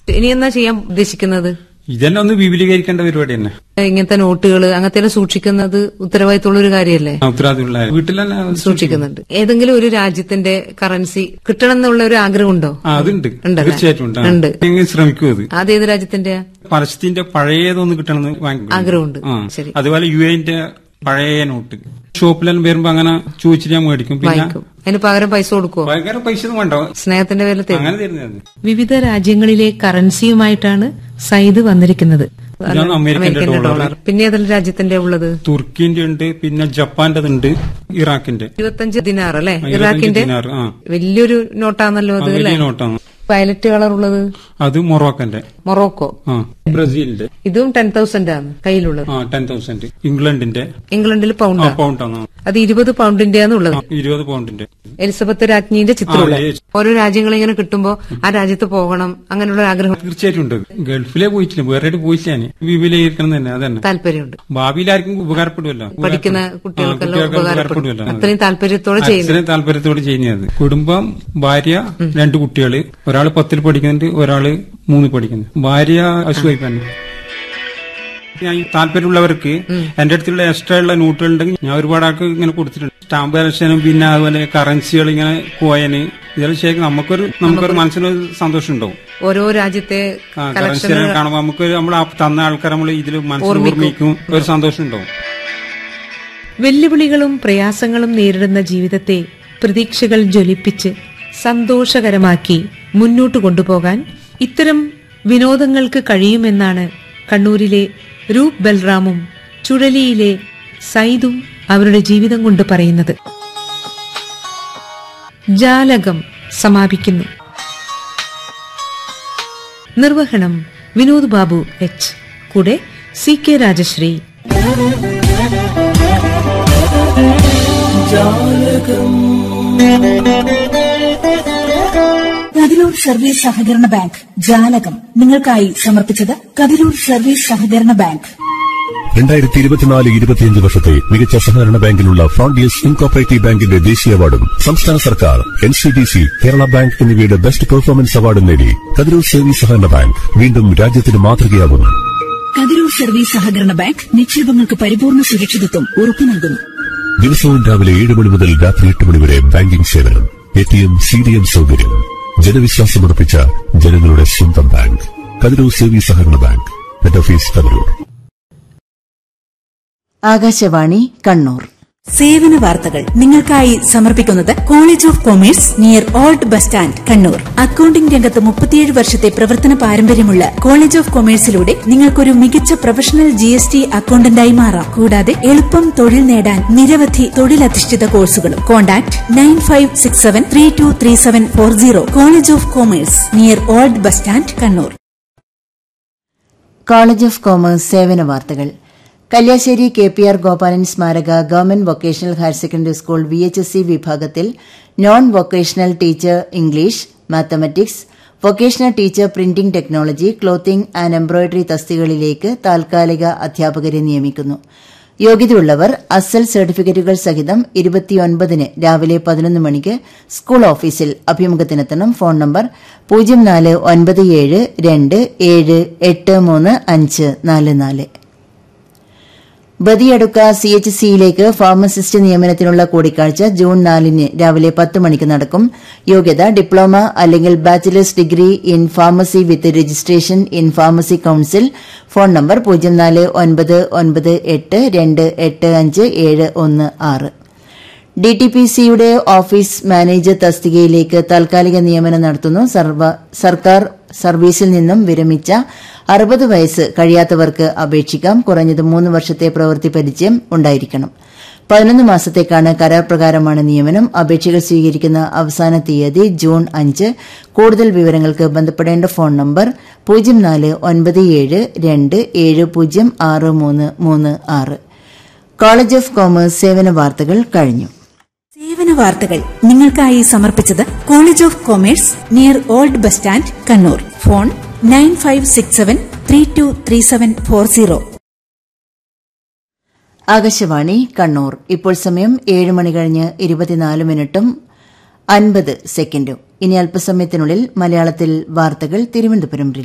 ഇനി എന്നാ ചെയ്യാൻ ഉദ്ദേശിക്കുന്നത് ഇതെല്ലാം ഒന്ന് വിപുലീകരിക്കേണ്ട പരിപാടി തന്നെ ഇങ്ങനത്തെ നോട്ടുകൾ അങ്ങനത്തെ സൂക്ഷിക്കുന്നത് ഉത്തരവാദിത്തമുള്ള ഒരു കാര്യമല്ലേ ആ, ഉത്തരവാദിത്തമുള്ള വീട്ടിൽ തന്നെ സൂക്ഷിക്കുന്നുണ്ട് ഏതെങ്കിലും ഒരു രാജ്യത്തിന്റെ കറൻസി കിട്ടണം എന്നുള്ള ഒരു ആഗ്രഹമുണ്ടോ ആ അതുണ്ട് ഉണ്ടല്ലേ? തീർച്ചയായിട്ടും ഉണ്ട് ആ. ഉണ്ട്. എങ്ങനെ ശ്രമിക്കും അത് അതേത് രാജ്യത്തിന്റെയാ പലസ്തീന്റെ പഴയതൊന്ന് കിട്ടണമെന്ന് ഭയങ്കര ആഗ്രഹമുണ്ട്. ആ. ശരി. അതുപോലെ യു എന്റെ പഴയ നോട്ട് ഷോപ്പിലെല്ലാം വരുമ്പോ അങ്ങനെ ചോദിച്ചിട്ട് ഞാൻ മേടിക്കും പിന്നെ വാങ്ങിക്കും അതിന് പകരം പൈസ കൊടുക്കുവോ ഭയങ്കര പൈസ ഒന്നും വേണ്ട സ്നേഹത്തിന്റെ പേരിൽ തരും അങ്ങനെ തരുന്നത് വിവിധ രാജ്യങ്ങളിലെ കറൻസിയുമായിട്ടാണ് സൈദ് വന്നിരിക്കുന്നത് ഇതാണ് അമേരിക്കന്റെ ഡോളർ പിന്നെ ഏതെല്ലാം രാജ്യത്തിന്റെ ഉള്ളത് തുർക്കിന്റെ ഉണ്ട് പിന്നെ ജപ്പാന്റെതുണ്ട് ഇറാഖിന്റെ ഇരുപത്തഞ്ച് ദിനാർ അല്ലെ ഇരുപത്തഞ്ച് ഇറാഖിന്റെ ദിനാർ, ആ. വലിയൊരു നോട്ടാണല്ലോ ആ, അത് വലിയ അല്ലെ നോട്ടാണ് വയലറ്റ് കളർ ഉള്ളത് അത് മൊറോക്കന്റെ മൊറോക്കോ ആ ബ്രസീലിന്റെ ഇതും ടെൻ തൗസൻഡ് ആണ് കയ്യിലുള്ളത് ആ ടെൻ തൗസൻഡ് ഇംഗ്ലണ്ടിന്റെ ഇംഗ്ലണ്ടിൽ ആ പൗണ്ടാണ് പൗണ്ടാണ് അത് ഇരുപത് പൗണ്ടിന്റെ ഉള്ളത് ആ, ഇരുപത് പൗണ്ടിന്റെ എലിസബത്ത് രാജ്ഞിന്റെ ചിത്രമുള്ളത് ആ, yes. ഓരോ രാജ്യങ്ങൾ ഇങ്ങനെ കിട്ടുമ്പോ ആ രാജ്യത്ത് പോകണം അങ്ങനെയുള്ള ഒരു ആഗ്രഹം തീർച്ചയായിട്ടും ഉണ്ട് ഗൾഫിലേ പോയിട്ടില്ല വേറെ പോയില്ല ഞാൻ വിപുലീകരിക്കണം തന്നെ അതന്നെ താല്പര്യമുണ്ട് ഭാവിയിൽ ആർക്കും ഉപകാരപ്പെടുമല്ലോ പഠിക്കുന്ന ആ, കുട്ടികൾക്കെല്ലാം കുട്ടികൾക്ക് ഉപകാരപ്പെടും ഉപകാരപ്പെടുമല്ലോ അത്രയും താല്പര്യത്തോടെ ചെയ്യുന്നു അത്രയും താല്പര്യത്തോടെ ചെയ്യുന്നത് കുടുംബം ഭാര്യ രണ്ട് കുട്ടികള് ഒരാള് പത്തിൽ പഠിക്കുന്നുണ്ട് ഒരാള് മൂന്ന് പഠിക്കുന്നു ഭാര്യ ഹൗസ് വൈഫ് തന്നെ ഞാൻ ഈ താല്പര്യമുള്ളവർക്ക് എന്റെ അടുത്തുള്ള എക്സ്ട്രാ ഉള്ള നോട്ടുകൾ ഉണ്ടെങ്കിൽ ഞാൻ ഒരുപാട് ആൾക്ക് ഇങ്ങനെ കൊടുത്തിട്ടുണ്ട് സ്റ്റാമ്പ് കളക്ഷനും പിന്നെ അതുപോലെ കറൻസികൾ ഇങ്ങനെ കോയന് ഇതെല്ലാം ശരിക്കും നമുക്കൊരു നമുക്കൊരു മനസ്സിനൊരു സന്തോഷം ഉണ്ടാവും ഓരോ രാജ്യത്തെ കറൻസി കളക്ഷൻ കാണുമ്പോൾ നമുക്ക് നമ്മൾ ആ തന്ന ആൾക്കാർ നമ്മൾ ഇതിൽ മനസ്സിൽ ഓർമ്മിക്കും ഒരു സന്തോഷം ഉണ്ടാവും വെല്ലുവിളികളും പ്രയാസങ്ങളും നേരിടുന്ന ജീവിതത്തെ പ്രതീക്ഷകൾ ജ്വലിപ്പിച്ച് സന്തോഷകരമാക്കി മുന്നോട്ട് കൊണ്ടുപോകാൻ ഇത്തരം വിനോദങ്ങൾക്ക് കഴിയുമെന്നാണ് കണ്ണൂരിലെ രൂപ് ബൽറാമും ചുഴലിയിലെ സൈദും അവരുടെ ജീവിതം കൊണ്ട് പറയുന്നത് ജാലകം സമാപിക്കുന്നു നിർവഹണം വിനോദ് ബാബു എച്ച് കൂടെ C K Rajasree Kathirur service സഹകരണ ബാങ്ക് ജാലകം നിങ്ങൾക്കായി സമർപ്പിച്ചത് കതിരൂർ സർവീസ് സഹകരണ ബാങ്ക് രണ്ടായിരത്തി ഇരുപത്തിനാല് ഇരുപത്തിയഞ്ച് വർഷത്തെ മികച്ച സഹകരണ ബാങ്കിനുള്ള ഫ്രോണ്ടിയസ് ഇൻകോപ്പറേറ്റീവ് ബാങ്കിന്റെ ദേശീയ അവാർഡും സംസ്ഥാന സർക്കാർ N C D C Kerala bank എന്നിവയുടെ ബെസ്റ്റ് പെർഫോമൻസ് അവാർഡും നേടി കതിരൂർ സർവീസ് സഹകരണ ബാങ്ക് വീണ്ടും രാജ്യത്തിന് മാതൃകയാകുന്നു കതിരൂർ സർവീസ് സഹകരണ ബാങ്ക് നിക്ഷേപങ്ങൾക്ക് പരിപൂർണ സുരക്ഷിതത്വം ഉറപ്പു നൽകുന്നു ദിവസവും രാവിലെ ഏഴ് മണി മുതൽ രാത്രി എട്ട് മണി വരെ ബാങ്കിംഗ് സേവനം A T M C D M സൗകര്യം ജനവിശ്വാസമർപ്പിച്ച ജനങ്ങളുടെ സ്വന്തം ബാങ്ക് കതിരൂർ സർവീസ് സഹകരണ bank head office Kathirur Akashvani Kannur സേവന വാർത്തകൾ നിങ്ങൾക്കായി സമർപ്പിക്കുന്നത് college of commerce near old bus stand Kannur accounting രംഗത്ത് മുപ്പത്തിയേഴ് വർഷത്തെ പ്രവർത്തന പാരമ്പര്യമുള്ള കോളേജ് ഓഫ് കൊമേഴ്സിലൂടെ നിങ്ങൾക്കൊരു മികച്ച പ്രൊഫഷണൽ ജി എസ് ടി അക്കൌണ്ടന്റായി മാറാം കൂടാതെ എളുപ്പം തൊഴിൽ നേടാൻ നിരവധി തൊഴിലധിഷ്ഠിത കോഴ്സുകളും contact nine five six seven three two three seven four zero college of commerce near old bus stand Kannur college of commerce സേവന വാർത്തകൾ Kalliasseri K P R Gopalan സ്മാരക government vocational higher secondary school V H S C വിഭാഗത്തിൽ non vocational teacher English mathematics vocational teacher printing technology clothing and embroidery തസ്തികകളിലേക്ക് താൽക്കാലിക അധ്യാപകരെ നിയമിക്കുന്നു യോഗ്യതയുള്ളവർ അസൽ സർട്ടിഫിക്കറ്റുകൾ സഹിതം ഇരുപത്തിയൊൻപതിന് രാവിലെ പതിനൊന്ന് മണിക്ക് സ്കൂൾ ഓഫീസിൽ അഭിമുഖത്തിനെത്തണം ഫോൺ നമ്പർ പൂജ്യം നാല് ഒൻപത് ഏഴ് രണ്ട് ഏഴ് എട്ട് മൂന്ന് അഞ്ച് നാല് നാല് ബദിയടുക്ക സി എച്ച് സിയിലേക്ക് ഫാർമസിസ്റ്റ് നിയമനത്തിനുള്ള കൂടിക്കാഴ്ച ജൂൺ നാലിന് രാവിലെ പത്ത് മണിക്ക് നടക്കും യോഗ്യത ഡിപ്ലോമ അല്ലെങ്കിൽ bachelors degree in pharmacy with registration in pharmacy council phone number പൂജ്യം നാല് ഒൻപത് ഒൻപത് എട്ട് രണ്ട് എട്ട് അഞ്ച് ഏഴ് ഒന്ന് ആറ് ഡി ടി പി സിയുടെ ഓഫീസ് മാനേജർ തസ്തികയിലേക്ക് താൽക്കാലിക നിയമനം നടത്തുന്നു സർവ- സർക്കാർ സർവീസിൽ നിന്നും വിരമിച്ച അറുപത് വയസ്സ് കഴിയാത്തവർക്ക് അപേക്ഷിക്കാം കുറഞ്ഞത് മൂന്ന് വർഷത്തെ പ്രവൃത്തി പരിചയം ഉണ്ടായിരിക്കണം പതിനൊന്ന് മാസത്തേക്കാണ് കരാർ പ്രകാരമാണ് നിയമനം അപേക്ഷകൾ സ്വീകരിക്കുന്ന അവസാന തീയതി ജൂൺ അഞ്ച് കൂടുതൽ വിവരങ്ങൾക്ക് ബന്ധപ്പെടേണ്ട ഫോൺ നമ്പർ പൂജ്യം നാല് ഒൻപത് ഏഴ് രണ്ട് ഏഴ് പൂജ്യം ആറ് മൂന്ന് മൂന്ന് ആറ് കോളേജ് ഓഫ് കോമേഴ്സ് സേവന വാർത്തകൾ കഴിഞ്ഞു സേവന വാർത്തകൾ നിങ്ങൾക്കായി സമർപ്പിച്ചത് college of commerce near old bus stand Kannur phone nine five six seven three two three seven four zero Akashvani Kannur ഇപ്പോൾ സമയം ഏഴ് മണി കഴിഞ്ഞ് ഇരുപത്തിനാല് മിനിറ്റും അൻപത് സെക്കൻഡും ഇനി അല്പസമയത്തിനുള്ളിൽ മലയാളത്തിൽ വാർത്തകൾ തിരുവനന്തപുരം